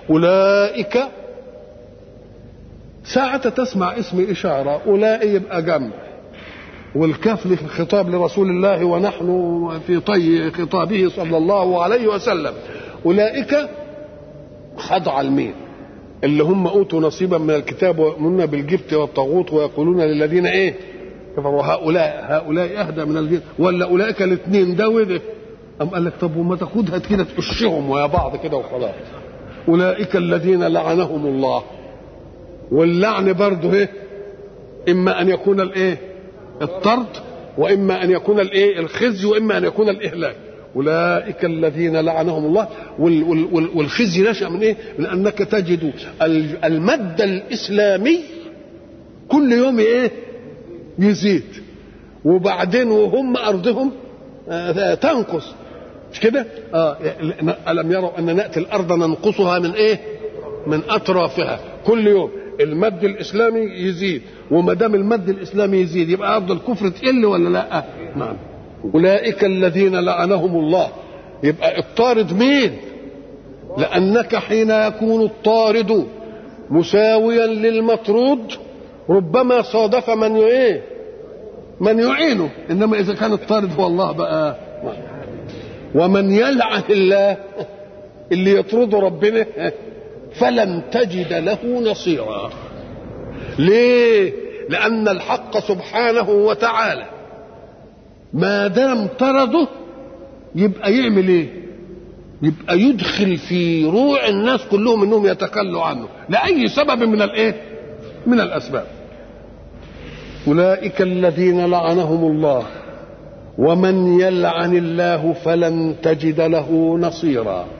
أولئك ساعة تسمع اسم إشارة أولئك يبقى جنب والكاف خطاب لرسول الله ونحن في طي خطابه صلى الله عليه وسلم أولئك خضع المين اللي هم أوتوا نصيبا من الكتاب ويؤمنون بالجبت والطاغوت ويقولون للذين إيه كفروا هؤلاء هؤلاء أهدى من الجن ولا أولئك الاثنين ده وده أم قال لك طب وما تاخدها كده تقشهم ويا بعض كده وخلاص أولئك الذين لعنهم الله واللعن برضه إيه إما أن يكون الإيه الطرد واما ان يكون الايه الخزي واما ان يكون الاهلاك اولئك الذين لعنهم الله والخزي نشا من ايه من انك تجد المد الاسلامي كل يوم ايه يزيد وبعدين وهم ارضهم تنقص مش كده اه الم يروا ان ناتي الارض ننقصها من ايه من اطرافها كل يوم المد الاسلامي يزيد وما دام المد الاسلامي يزيد يبقى ارض الكفر تقل ولا لا؟ نعم اولئك الذين لعنهم الله يبقى الطارد مين؟ لانك حين يكون الطارد مساويا للمطرود ربما صادف من ايه؟ من يعينه انما اذا كان الطارد هو الله بقى ومن يلعن الله اللي يطرد ربنا فلن تجد له نصيرا ليه لان الحق سبحانه وتعالى ما دام طرده يبقى يعمل ايه يبقى يدخل في روع الناس كلهم انهم يتخلوا عنه لاي سبب من الايه من الاسباب اولئك الذين لعنهم الله ومن يلعن الله فلن تجد له نصيرا